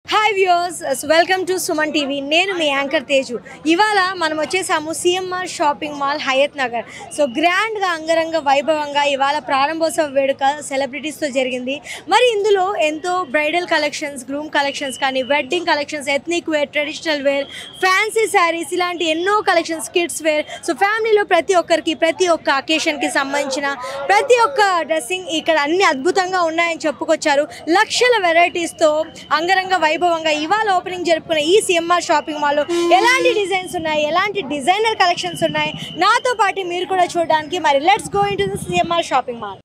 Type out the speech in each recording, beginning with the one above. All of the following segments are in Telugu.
Hi viewers welcome to Suman TV నేను మీ యాంకర్ తేజు ఇవాళ మనం వచ్చేసాము CMR shopping mall Hayath Hayathnagar so గ్రాండ్గా అంగరంగ వైభవంగా ఇవాళ ప్రారంభోత్సవ వేడుక సెలబ్రిటీస్తో జరిగింది మరి ఇందులో ఎంతో బ్రైడల్ కలెక్షన్స్ గ్రూమ్ కలెక్షన్స్ కానీ wedding collections ethnic wear traditional wear fancy saris ఇలాంటి ఎన్నో కలెక్షన్స్ కిడ్స్ వేర్ సో ఫ్యామిలీలో ప్రతి ఒక్కరికి ప్రతి ఒక్క అకేషన్కి సంబంధించిన ప్రతి ఒక్క డ్రెస్సింగ్ ఇక్కడ అన్ని అద్భుతంగా ఉన్నాయని చెప్పుకొచ్చారు లక్షల వెరైటీస్తో అంగరంగ వైభవంగా ఇవాళ ఓపెనింగ్ జరుపుకున్న ఈ సిఎంఆర్ షాపింగ్ మాల్లో ఎలాంటి డిజైన్స్ ఉన్నాయి ఎలాంటి డిజైనర్ కలెక్షన్స్ ఉన్నాయి నాతో పాటు మీరు కూడా చూడడానికి మరి let's go into the CMR shopping mall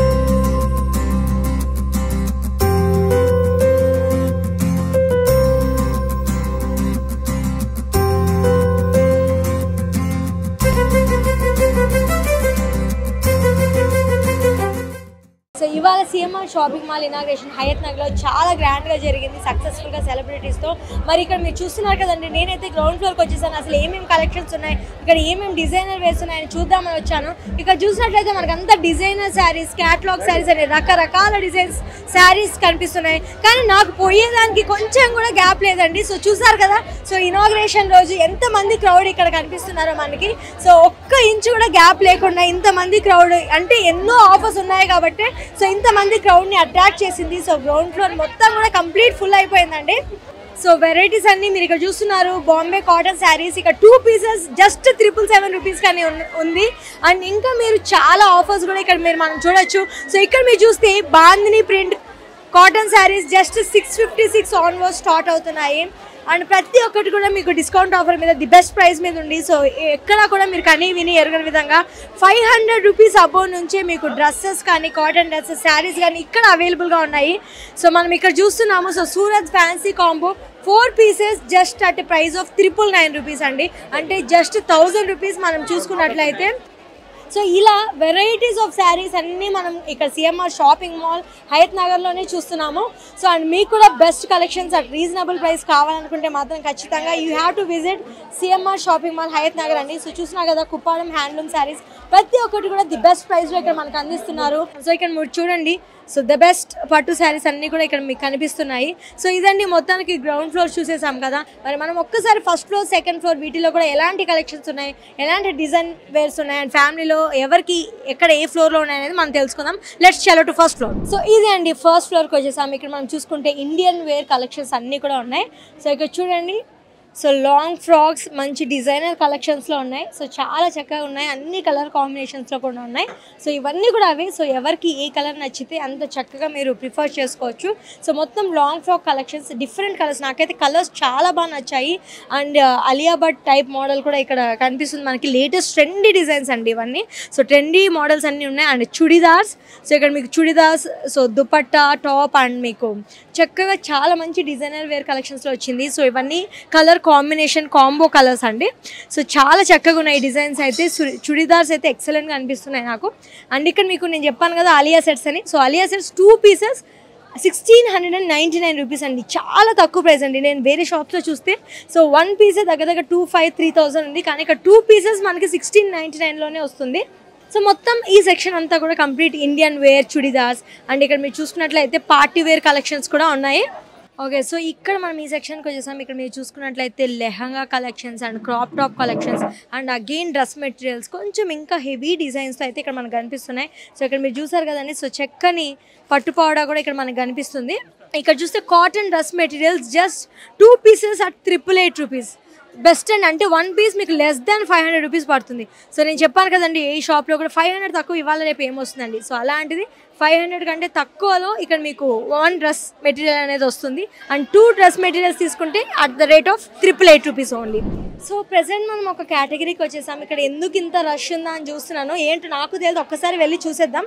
so ఇవాళ సిఎంఆర్ షాపింగ్ మాల్ ఇనాగ్రేషన్ హయత్ నగర్లో చాలా గ్రాండ్గా జరిగింది సక్సెస్ఫుల్గా సెలబ్రిటీస్తో మరి ఇక్కడ మీరు చూస్తున్నారు కదండి నేనైతే గ్రౌండ్ ఫ్లోర్కి వచ్చేసాను అసలు ఏమేమి కలెక్షన్స్ ఉన్నాయి ఇక్కడ ఏమేమి డిజైనర్ వేస్తున్నాయని చూద్దామని వచ్చాను ఇక్కడ చూసినట్లయితే మనకు అంతా డిజైనర్ శారీస్ క్యాట్లాగ్ శారీస్ అనే రకరకాల డిజైన్స్ శారీస్ కనిపిస్తున్నాయి కానీ నాకు పోయేదానికి కొంచెం కూడా గ్యాప్ లేదండి సో చూసారు కదా సో ఇనాగ్రేషన్ రోజు ఎంతమంది క్రౌడ్ ఇక్కడ కనిపిస్తున్నారో మనకి సో ఒక్క ఇంచు కూడా గ్యాప్ లేకుండా ఇంతమంది క్రౌడ్ అంటే ఎన్నో ఆఫర్స్ ఉన్నాయి కాబట్టి సో ఇంతమంది క్రౌడ్ని అట్రాక్ట్ చేసింది సో గ్రౌండ్ ఫ్లోర్ మొత్తం కూడా కంప్లీట్ ఫుల్ అయిపోయిందండి సో వెరైటీస్ అన్ని మీరు ఇక్కడ చూస్తున్నారు బాంబే కాటన్ శారీస్ ఇక్కడ two pieces just triple seven rupees కానీ ఉన్- ఉంది అండ్ ఇంకా మీరు చాలా ఆఫర్స్ కూడా ఇక్కడ మీరు మనం చూడొచ్చు సో ఇక్కడ మీరు చూస్తే bandhani print cotton saris just six fifty six onward start అవుతున్నాయి అండ్ ప్రతి ఒక్కటి కూడా మీకు డిస్కౌంట్ ఆఫర్ మీద ది బెస్ట్ ప్రైస్ మీద ఉంది సో ఎక్కడ కూడా మీరు కనీ విని ఎరగని విధంగా ఫైవ్ హండ్రెడ్ రూపీస్ అబోవ్ నుంచే మీకు డ్రెస్సెస్ కానీ కాటన్ డ్రెస్సెస్ శారీస్ కానీ ఇక్కడ అవైలబుల్గా ఉన్నాయి సో మనం ఇక్కడ చూస్తున్నాము so Surat fancy combo four pieces just at price of triple nine rupees అండి అంటే జస్ట్ థౌజండ్ రూపీస్ మనం చూసుకున్నట్లయితే సో ఇలా వెరైటీస్ ఆఫ్ శారీస్ అన్నీ మనం ఇక్కడ సిఎంఆర్ షాపింగ్ మాల్ హయత్ నగర్లోనే చూస్తున్నాము సో అండ్ మీకు కూడా best collections at reasonable price కావాలనుకుంటే మాత్రం ఖచ్చితంగా you have to visit CMR shopping mall Hayath Hayathnagar అండి సో చూసినా కదా కుప్పాలం హ్యాండ్లూమ్ శారీస్ ప్రతి ఒక్కటి కూడా ది బెస్ట్ ప్రైస్లో ఇక్కడ మనకు అందిస్తున్నారు సో ఇక్కడ మీరు చూడండి సో ద బెస్ట్ పట్టు శారీస్ అన్నీ కూడా ఇక్కడ మీకు కనిపిస్తున్నాయి సో ఇదండి మొత్తానికి గ్రౌండ్ ఫ్లోర్ చూసేసాం కదా మరి మనం ఒక్కసారి ఫస్ట్ ఫ్లోర్ సెకండ్ ఫ్లోర్ వీటిలో కూడా ఎలాంటి కలెక్షన్స్ ఉన్నాయి ఎలాంటి డిజైన్ వేర్స్ ఉన్నాయి అండ్ ఫ్యామిలీలో ఎవరికి ఎక్కడ ఏ ఫ్లోర్లో ఉన్నాయి అనేది మనం తెలుసుకుందాం లెట్స్ చలో టు ఫస్ట్ ఫ్లోర్ సో ఇదే అండి ఫస్ట్ ఫ్లోర్కి వచ్చేసాం ఇక్కడ మనం చూసుకుంటే ఇండియన్ వేర్ కలెక్షన్స్ అన్నీ కూడా ఉన్నాయి సో ఇక్కడ చూడండి సో లాంగ్ ఫ్రాక్స్ మంచి డిజైనర్ కలెక్షన్స్లో ఉన్నాయి సో చాలా చక్కగా ఉన్నాయి అన్ని కలర్ కాంబినేషన్స్లో కూడా ఉన్నాయి సో ఇవన్నీ కూడా అవి సో ఎవరికి ఏ కలర్ నచ్చితే అంత చక్కగా మీరు ప్రిఫర్ చేసుకోవచ్చు సో మొత్తం long frock collections different colours నాకైతే కలర్స్ చాలా బాగా నచ్చాయి and Alia Bhatt type model కూడా ఇక్కడ కనిపిస్తుంది మనకి లేటెస్ట్ ట్రెండీ డిజైన్స్ అండి ఇవన్నీ సో ట్రెండీ మోడల్స్ అన్నీ ఉన్నాయి అండ్ చుడిదార్స్ సో ఇక్కడ మీకు churidars so dupatta top and మీకు చక్కగా చాలా మంచి డిజైనర్ వేర్ కలెక్షన్స్లో వచ్చింది సో ఇవన్నీ కలర్ కాంబినేషన్ కాంబో కలర్స్ అండి సో చాలా చక్కగా ఉన్నాయి డిజైన్స్ అయితే సు- చుడిదార్స్ అయితే ఎక్సలెంట్గా అనిపిస్తున్నాయి నాకు అండ్ ఇక్కడ మీకు నేను చెప్పాను కదా అలియా సెట్స్ అని so Alia sets two pieces sixteen hundred and ninety nine rupees అండి చాలా తక్కువ ప్రైస్ అండి నేను వేరే షాప్స్లో చూస్తే సో వన్ పీసే దగ్గర దగ్గర టూ ఫైవ్ త్రీ థౌసండ్ ఉంది కానీ ఇక్కడ టూ పీసెస్ మనకి సిక్స్టీన్ నైంటీ నైన్లోనే వస్తుంది సో మొత్తం ఈ సెక్షన్ అంతా కూడా complete Indian wear churidars and ఇక్కడ మీరు చూసుకున్నట్లయితే పార్టీ వేర్ కలెక్షన్స్ కూడా ఉన్నాయి ఓకే సో ఇక్కడ మనం ఈ సెక్షన్కి వచ్చేసాం ఇక్కడ మీరు చూసుకున్నట్లయితే lehenga collections and crop top collections and again dress materials కొంచెం ఇంకా హెవీ డిజైన్స్తో అయితే ఇక్కడ మనకు కనిపిస్తున్నాయి సో ఇక్కడ మీరు చూసారు కదండి సో చెక్కని పట్టు పౌడా కూడా ఇక్కడ మనకు కనిపిస్తుంది ఇక్కడ చూస్తే cotton dress materials just two pieces at triple eight rupees best and అంటే వన్ పీస్ మీకు less than five hundred rupees పడుతుంది సో నేను చెప్పాను కదండి ఏ షాప్లో కూడా ఫైవ్ హండ్రెడ్ తక్కువ ఇవాళ రేపు ఏమొస్తుందండి సో అలాంటిది ఫైవ్ హండ్రెడ్ కంటే తక్కువలో ఇక్కడ మీకు వన్ డ్రెస్ మెటీరియల్ అనేది వస్తుంది అండ్ టూ డ్రెస్ మెటీరియల్స్ తీసుకుంటే at the rate of triple eight rupees only so present మనం ఒక కేటగిరీకి వచ్చేసాం ఇక్కడ ఎందుకు ఇంత రష్ ఉందా అని చూస్తున్నాను ఏంటో నాకు తెలియదు ఒక్కసారి వెళ్ళి చూసేద్దాం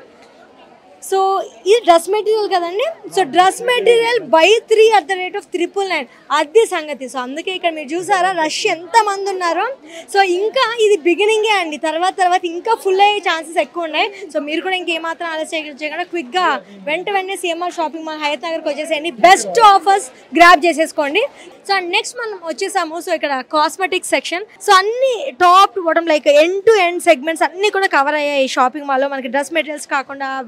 సో ఇది డ్రెస్ మెటీరియల్ కదండి so dress material by three at the rate of triple nine అది సంగతి సో అందుకే ఇక్కడ మీరు చూసారా రష్ ఎంత మంది ఉన్నారో సో ఇంకా ఇది బిగినింగే అండి తర్వాత తర్వాత ఇంకా ఫుల్ అయ్యే ఛాన్సెస్ ఎక్కువ ఉన్నాయి సో మీరు కూడా ఇంకేమాత్రం ఆలస్యం చేయకుండా క్విక్గా వెంట వెంటనే సిఎంఆర్ షాపింగ్ మాల్ హయత్ నగర్కి వచ్చేసేయండి బెస్ట్ ఆఫర్స్ గ్రాప్ చేసేసుకోండి సో అండ్ నెక్స్ట్ మనం వచ్చేసాము సో ఇక్కడ కాస్మెటిక్ సెక్షన్ సో అన్ని top bottom like end to end segments అన్ని కూడా కవర్ అయ్యాయి ఈ షాపింగ్ మాల్లో మనకి డ్రెస్ మెటీరియల్స్ కాకుండా వ్యాలెట్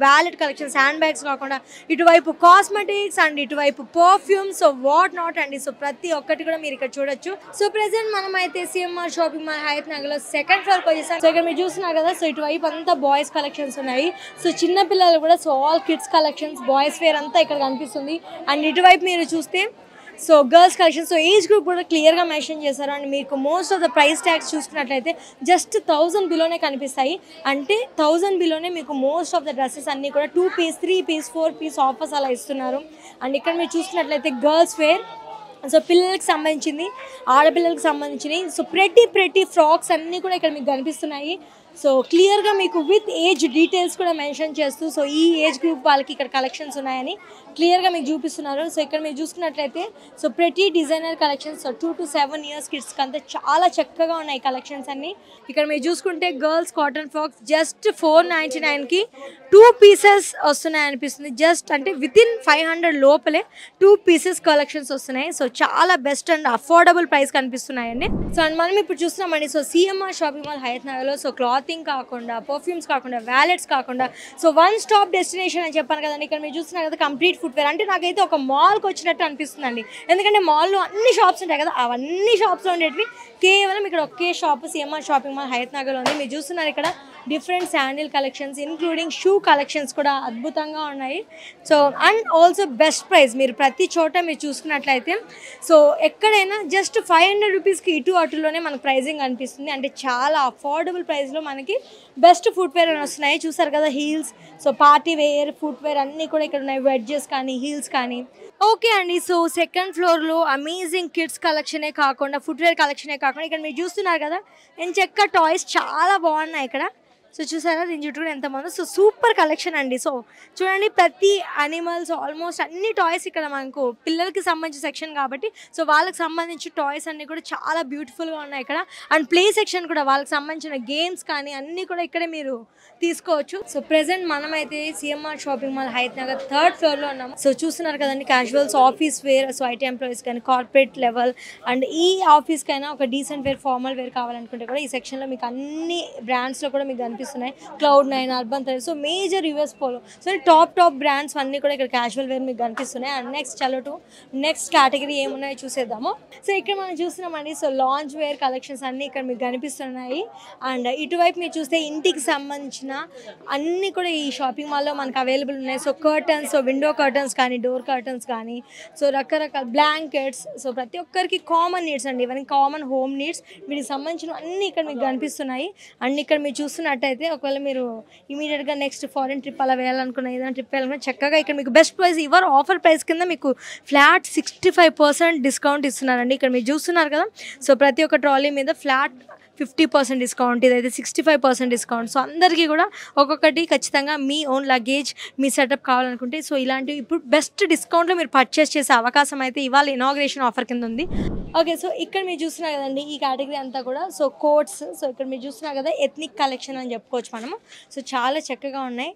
కలెక్షన్స్ హ్యాండ్ బ్యాగ్స్ కాకుండా ఇటువైపు కాస్మెటిక్స్ అండ్ ఇటువైపు పర్ఫ్యూమ్స్ సో వాట్ నాట్ అండి సో ప్రతి ఒక్కటి కూడా మీరు ఇక్కడ చూడొచ్చు సో ప్రెసెంట్ మనం అయితే CMR shopping mall Hayath Nagar లో సెకండ్ ఫ్లోర్ కి వచ్చేసాం సో ఇక్కడ మీరు చూస్తున్నారు కదా సో ఇటువైపు అంతా బాయ్స్ కలెక్షన్స్ ఉన్నాయి సో చిన్న పిల్లలు కూడా so all kids collections boys wear అంతా ఇక్కడ కనిపిస్తుంది అండ్ ఇటువైపు మీరు చూస్తే so girls collection so age group కూడా క్లియర్గా మెన్షన్ చేశారు అండ్ మీకు most of the price tags చూసుకున్నట్లయితే జస్ట్ థౌజండ్ బిలోనే కనిపిస్తాయి అంటే థౌజండ్ బిలోనే మీకు మోస్ట్ ఆఫ్ ద డ్రెస్సెస్ అన్నీ కూడా two piece three piece four piece offers అలా ఇస్తున్నారు అండ్ ఇక్కడ మీరు చూసుకున్నట్లయితే గర్ల్స్ వేర్ సో పిల్లలకి సంబంధించింది ఆడపిల్లలకి సంబంధించినవి సో ప్రతి ప్రతి ఫ్రాక్స్ అన్నీ కూడా ఇక్కడ మీకు కనిపిస్తున్నాయి సో క్లియర్గా మీకు విత్ ఏజ్ డీటెయిల్స్ కూడా మెన్షన్ చేస్తూ సో ఈ ఏజ్ గ్రూప్ వాళ్ళకి ఇక్కడ కలెక్షన్స్ ఉన్నాయని క్లియర్గా మీకు చూపిస్తున్నారు సో ఇక్కడ మీరు చూసుకున్నట్లయితే సో ప్రతి designer collections so two to seven years కిడ్స్కి అంతా చాలా చక్కగా ఉన్నాయి కలెక్షన్స్ అన్ని ఇక్కడ మీరు చూసుకుంటే girls cotton frocks just four ninety నైన్కి టూ పీసెస్ వస్తున్నాయి అనిపిస్తుంది జస్ట్ అంటే విత్ ఇన్ ఫైవ్ హండ్రెడ్ లోపలే టూ పీసెస్ కలెక్షన్స్ వస్తున్నాయి సో చాలా బెస్ట్ అండ్ అఫోర్డబుల్ ప్రైస్ కనిపిస్తున్నాయండి సో అండ్ మనం ఇప్పుడు చూస్తున్నామండి so CMR shopping mall Hayath నగర్లో సో క్లాతింగ్ కాకుండా పర్ఫ్యూమ్స్ కాకుండా వ్యాలెట్స్ కాకుండా సో వన్ స్టాప్ డెస్టినేషన్ అని చెప్పాను కదండి ఇక్కడ మీరు చూస్తున్నారు కదా కంప్లీట్ ఫుట్వేర్ అంటే నాకైతే ఒక మాల్కి వచ్చినట్టు అనిపిస్తుందండి ఎందుకంటే మాల్లో అన్ని షాప్స్ ఉంటాయి కదా అవన్నీ షాప్స్లో ఉండేటివి కేవలం ఇక్కడ ఒకే shop CMR shopping mall Hayath నగర్లో ఉంది మీరు చూస్తున్నారు ఇక్కడ different sandal collections including shoe collections కూడా అద్భుతంగా ఉన్నాయి so and also best price మీరు ప్రతి చోట మీరు చూసుకున్నట్లయితే సో ఎక్కడైనా జస్ట్ ఫైవ్ హండ్రెడ్ రూపీస్కి ఇటు అటులోనే మనకు ప్రైజింగ్ అనిపిస్తుంది అంటే చాలా అఫోర్డబుల్ ప్రైస్లో మనకి బెస్ట్ ఫుట్వేర్ అని వస్తున్నాయి చూసారు కదా heels so party wear footwear అన్నీ కూడా ఇక్కడ ఉన్నాయి వెడ్జెస్ కానీ హీల్స్ కానీ ఓకే అండి సో సెకండ్ ఫ్లోర్లో అమేజింగ్ కిడ్స్ కలెక్షనే కాకుండా ఫుట్వేర్ కలెక్షనే కాకుండా ఇక్కడ మీరు చూస్తున్నారు కదా నేను చెక్క టాయ్స్ చాలా బాగున్నాయి ఇక్కడ సో చూసారా దీని చుట్టూ కూడా ఎంతమంది సో సూపర్ కలెక్షన్ అండి సో చూడండి ప్రతి అనిమల్స్ ఆల్మోస్ట్ అన్ని టాయ్స్ ఇక్కడ మనకు పిల్లలకి సంబంధించిన సెక్షన్ కాబట్టి సో వాళ్ళకి సంబంధించి టాయ్స్ అన్నీ కూడా చాలా బ్యూటిఫుల్గా ఉన్నాయి ఇక్కడ అండ్ ప్లే సెక్షన్ కూడా వాళ్ళకి సంబంధించిన గేమ్స్ కానీ అన్నీ కూడా ఇక్కడే మీరు తీసుకోవచ్చు సో ప్రెసెంట్ మనమైతే CMR shopping mall Hayath Nagar third ఫ్లోర్లో ఉన్నాము సో చూస్తున్నారు కదండి casuals office wear so IT employees కానీ కార్పొరేట్ లెవెల్ అండ్ ఈ ఆఫీస్కైనా ఒక డీసెంట్ వేర్ ఫార్మల్ వేర్ కావాలనుకుంటే కూడా ఈ సెక్షన్లో మీకు అన్ని బ్రాండ్స్లో కూడా మీకు కనిపిస్తున్నాయి క్లౌడ్ నైన్ అర్బన్ థర్ so major US polo so top top brands అన్నీ కూడా ఇక్కడ క్యాజువల్ వేర్ మీకు కనిపిస్తున్నాయి అండ్ నెక్స్ట్ చలో టు నెక్స్ట్ కేటగిరీ ఏమున్నాయో చూసేద్దాము సో ఇక్కడ మనం చూస్తున్నామండి సో లాంచ్ వేర్ కలెక్షన్స్ అన్నీ ఇక్కడ మీకు కనిపిస్తున్నాయి అండ్ ఇటువైపు మీరు చూస్తే ఇంటికి సంబంధించిన అన్నీ కూడా ఈ షాపింగ్ మాల్లో మనకు అవైలబుల్ ఉన్నాయి so curtains so window curtains కానీ డోర్ కర్టన్స్ కానీ సో రకరకాల బ్లాంకెట్స్ సో ప్రతి ఒక్కరికి కామన్ నీడ్స్ అండి ఇవన్నీ కామన్ హోమ్ నీడ్స్ వీటికి సంబంధించిన అన్నీ ఇక్కడ మీకు కనిపిస్తున్నాయి అండ్ ఇక్కడ మీరు చూస్తున్నట్టయితే ఒకవేళ మీరు ఇమీడియట్గా నెక్స్ట్ ఫారిన్ ట్రిప్ అలా వేయాలనుకున్న ఏదైనా ట్రిప్ వేయాలనుకున్న చక్కగా ఇక్కడ మీకు బెస్ట్ ప్రైస్ ఇవ్వరు ఆఫర్ ప్రైస్ కింద మీకు flat sixty five percent discount ఇస్తున్నారండి ఇక్కడ మీరు చూస్తున్నారు కదా సో ప్రతి ఒక్క ట్రాలీ మీద ఫ్లాట్ ఫిఫ్టీ పర్సెంట్ డిస్కౌంట్ ఇదైతే sixty five percent discount so అందరికీ కూడా ఒక్కొక్కటి ఖచ్చితంగా మీ ఓన్ లగేజ్ మీ సెటప్ కావాలనుకుంటే సో ఇలాంటివి ఇప్పుడు బెస్ట్ డిస్కౌంట్లో మీరు పర్చేస్ చేసే అవకాశం అయితే ఇవాళ ఇనాగ్రేషన్ ఆఫర్ కింద ఉంది ఓకే సో ఇక్కడ మీరు చూస్తున్నారు కదండి ఈ కేటగిరీ అంతా కూడా సో కోట్స్ సో ఇక్కడ మీరు చూస్తున్నారు కదా ఎథ్నిక్ కలెక్షన్ అని చెప్పుకోవచ్చు మనము సో చాలా చక్కగా ఉన్నాయి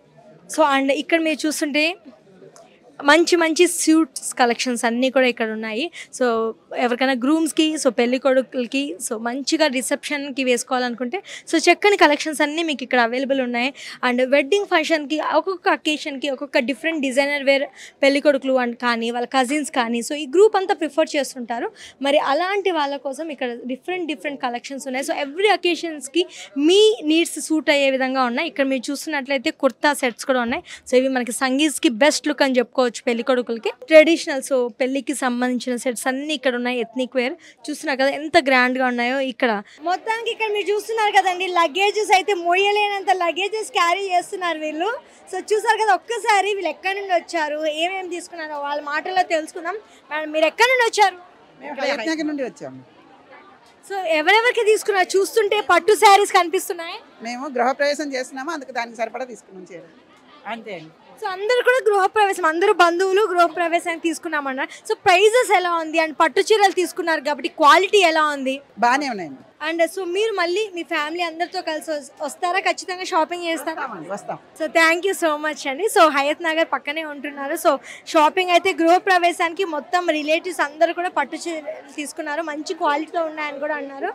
సో అండ్ ఇక్కడ మీరు చూస్తుంటే మంచి మంచి సూట్స్ కలెక్షన్స్ అన్నీ కూడా ఇక్కడ ఉన్నాయి సో ఎవరికైనా గ్రూమ్స్కి సో పెళ్లి కొడుకులకి సో మంచిగా రిసెప్షన్కి వేసుకోవాలనుకుంటే సో చక్కని కలెక్షన్స్ అన్నీ మీకు ఇక్కడ అవైలబుల్ ఉన్నాయి అండ్ వెడ్డింగ్ ఫంక్షన్కి ఒక్కొక్క అకేషన్కి ఒక్కొక్క డిఫరెంట్ డిజైనర్ వేర్ పెళ్లి కొడుకులు అండ్ కానీ వాళ్ళ కజిన్స్ కానీ సో ఈ గ్రూప్ అంతా ప్రిఫర్ చేస్తుంటారు మరి అలాంటి వాళ్ళ కోసం ఇక్కడ డిఫరెంట్ డిఫరెంట్ కలెక్షన్స్ ఉన్నాయి సో ఎవ్రీ అకేషన్స్కి మీ నీడ్స్ సూట్ అయ్యే విధంగా ఉన్నాయి ఇక్కడ మీరు చూస్తున్నట్లయితే కుర్తా సెట్స్ కూడా ఉన్నాయి సో ఇవి మనకి సంగీత్స్కి బెస్ట్ లుక్ అని చెప్పుకోవచ్చు పెళ్లి కొడుకులకి ట్రెడిషనల్ సో పెళ్లికి సంబంధించిన సెట్స్ అన్ని ఇక్కడ ఉన్నాయి ఎథ్నిక్ వేర్ చూస్తున్నారు కదా ఎంత గ్రాండ్ గా ఉన్నాయో ఇక్కడ మొత్తానికి ఇక్కడ మీరు చూస్తున్నారు కదండి లగేజెస్ అయితే మోయలేనంత లగేజెస్ క్యారీ చేస్తున్నారు వీళ్ళు సో చూసారు కదా ఒక్కసారి వీళ్ళు ఎక్కడి నుండి వచ్చారు ఏమేమి తీసుకున్నారో వాళ్ళ మాటల్లో తెలుసుకుందాం మేడం మీరు ఎక్కడి నుండి వచ్చారు మేము హయత్నగర్ నుండి వచ్చాము సో ఎవరెవరికి తీసుకున్నారు చూస్తుంటే పట్టు శారీస్ కనిపిస్తున్నాయి మేము గృహప్రవేశం చేస్తున్నాము అందుకు దానికి సరిపడా తీసుకున్నాం చీర అంతే అండి సో అందరు కూడా గృహప్రవేశం అందరూ బంధువులు గృహప్రవేశానికి తీసుకున్నామన్నారు సో ప్రైజెస్ ఎలా ఉంది అండ్ పట్టు చీరలు తీసుకున్నారు కాబట్టి క్వాలిటీ ఎలా ఉంది బాగానే ఉన్నాయండి అండ్ సో మీరు మళ్ళీ మీ ఫ్యామిలీ అందరితో కలిసి వస్- వస్తారా ఖచ్చితంగా షాపింగ్ చేస్తారా వస్తామండి వస్తాం so thank you so much అండి సో హయత్ నగర్ పక్కనే ఉంటున్నారు సో షాపింగ్ అయితే గృహప్రవేశానికి మొత్తం రిలేటివ్స్ అందరూ కూడా పట్టు చీరలు తీసుకున్నారు మంచి క్వాలిటీలో ఉన్నాయని కూడా అన్నారు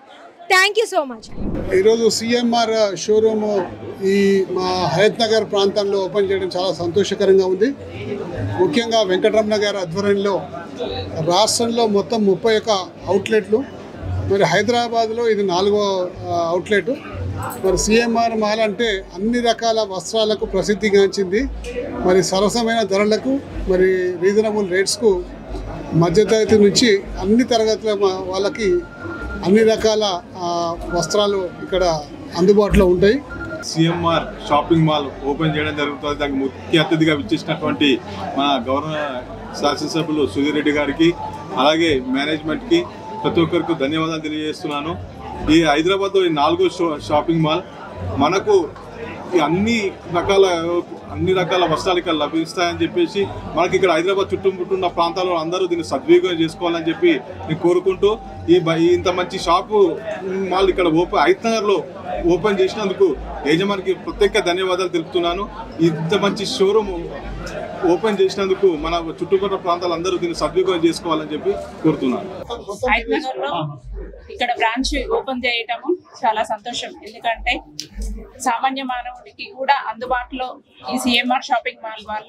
థ్యాంక్ యూ సో మచ్ ఈరోజు సిఎంఆర్ షోరూమ్ ఈ మా హయత్ నగర్ ప్రాంతంలో ఓపెన్ చేయడం చాలా సంతోషకరంగా ఉంది ముఖ్యంగా వెంకటరమణ గారి ఆధ్వర్యంలో రాష్ట్రంలో మొత్తం ముప్పై ఒక్క అవుట్లెట్లు మరి హైదరాబాద్లో ఇది నాలుగో ఆ, అవుట్లెట్ మరి సిఎంఆర్ మాల్ అంటే అన్ని రకాల వస్త్రాలకు ప్రసిద్ధిగాంచింది మరి సరసమైన ధరలకు మరి రీజనబుల్ రేట్స్కు మధ్యతరగతి నుంచి అన్ని తరగతుల మా- వాళ్ళకి అన్ని రకాల ఆ, వస్త్రాలు ఇక్కడ అందుబాటులో ఉంటాయి సిఎంఆర్ షాపింగ్ మాల్ ఓపెన్ చేయడం జరుగుతుంది దానికి ముఖ్య అతిథిగా విచ్చేసినటువంటి మన గౌరవ శాసనసభ్యులు సుధీర్ రెడ్డి గారికి అలాగే మేనేజ్మెంట్కి ప్రతి ఒక్కరికి ధన్యవాదాలు తెలియజేస్తున్నాను ఈ హైదరాబాద్లో ఈ నాలుగో షో షాపింగ్ మాల్ మనకు ఈ అన్ని రకాల అన్ని రకాల వస్త్రాలు ఇక్కడ లభిస్తాయని చెప్పేసి మనకి ఇక్కడ హైదరాబాద్ చుట్టుముట్టున్న ప్రాంతాల్లో అందరూ దీన్ని సద్వినియోగం చేసుకోవాలని చెప్పి నేను కోరుకుంటూ ఈ బ- ఈ ఇంత మంచి షాపు మాల్ ఇక్కడ ఓపెన్ హైదనగర్లో ఓపెన్ చేసినందుకు యజమానికి ప్రత్యేక ధన్యవాదాలు తెలుపుతున్నాను ఇంత మంచి షోరూమ్ ఓపెన్ చేసినందుకు మన చుట్టుపక్కల ప్రాంతాలు అందరూ దీన్ని సద్వినియోగం చేసుకోవాలని చెప్పి కోరుతున్నాను హైదరాబాద్ లో ఇక్కడ బ్రాంచ్ ఓపెన్ చేయటము చాలా సంతోషం ఎందుకంటే సామాన్య మానవుడికి కూడా అందుబాటులో ఈ సిఎంఆర్ షాపింగ్ మాల్ వాళ్ళు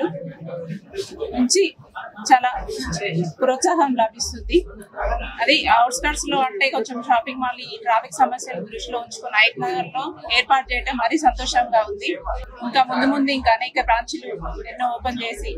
నుంచి చాలా ప్రోత్సాహం లభిస్తుంది అది అవుట్స్కట్స్ లో అంటే కొంచెం షాపింగ్ మాల్ ఈ ట్రాఫిక్ సమస్యలు దృష్టిలో ఉంచుకుని హైట్ నగర్ లో ఏర్పాటు చేయడం మరీ సంతోషంగా ఉంది ఇంకా ముందు ముందు ఇంకా అనేక బ్రాంచ్లు ఎన్నో ఓపెన్ చేసి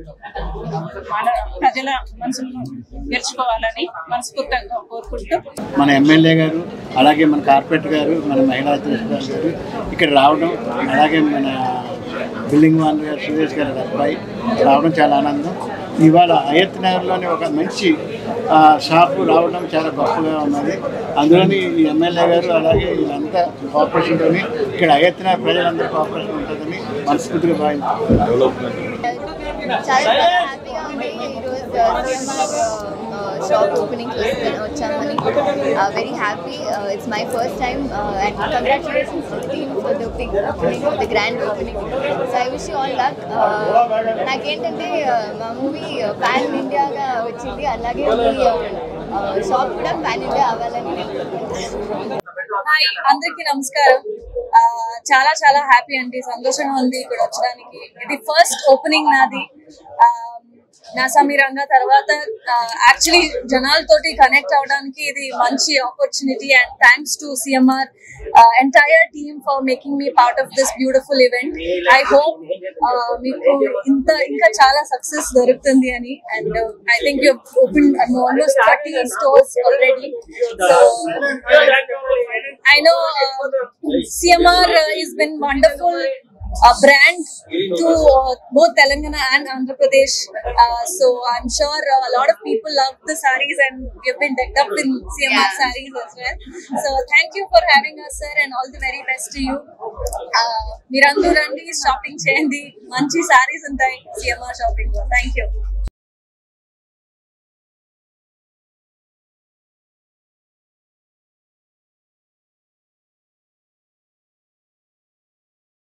మన ప్రజల మనసులను గెలుచుకోవాలని మనస్ఫూర్తిగా కోరుకుంటూ మన ఎమ్మెల్యే గారు అలాగే మన కార్పొరేటర్ గారు మన మహిళా అధ్యక్షురాలు గారు ఇక్కడ రావడం అలాగే మన బిల్డింగ్ వాన్ గారు సురేష్ గారు అబ్బాయి రావడం చాలా ఆనందం ఇవాళ అయత్ నగర్లోని ఒక మంచి ఆ, షాపు రావడం చాలా గొప్పగా ఉన్నది అందులోని ఈ ఎమ్మెల్యే గారు అలాగే వీళ్ళంతా కోఆపరేషన్తోని ఇక్కడ అయత్ నగర్ ప్రజలందరూ కోఆపరేషన్ ఉంటుందని మనస్ఫూర్తిగా భావించారు చాలా చాలా హ్యాపీగా ఉంది ఈరోజు సిఎంఆర్ షాప్ ఓపెనింగ్ వచ్చామని very happy it's my first time and congratulations team for the big opening the grand opening so I wish all luck నాకేంటంటే uh, మా మూవీ ప్యాన్ ఇండియాగా వచ్చింది అలాగే మీ షాప్ కూడా ప్యాన్ ఇండియా అవ్వాలని నేను కోరుకుంటున్నాను హాయ్ అందరికీ నమస్కారం ఆ, చాలా చాలా హ్యాపీ అండి సంతోషంగా ఉంది ఇక్కడ వచ్చడానికి ఇది ఫస్ట్ ఓపెనింగ్ నాది ఆ, నా సమీరంగా తర్వాత యాక్చువల్లీ జనాలతోటి కనెక్ట్ అవడానికి ఇది మంచి opportunity and thanks to CMR entire team for making me part of this beautiful event I hope మీకు ఇంత ఇంకా చాలా సక్సెస్ దొరుకుతుంది అని and I think you open almost thirty stores already so I know uh, CMR uh, has been wonderful uh, brand to uh, both Telangana and Andhra Pradesh. Uh, so I'm sure uh, a lot of people love the sarees and we've been decked up in CMR Yeah. sarees as well. So thank you for having us, sir, and all the very best to you. Uh, మీరందరూ రండి షాపింగ్ చేయండి మంచి సారీస్ ఉంటాయి సిఎంఆర్ షాపింగ్ థ్యాంక్ యూ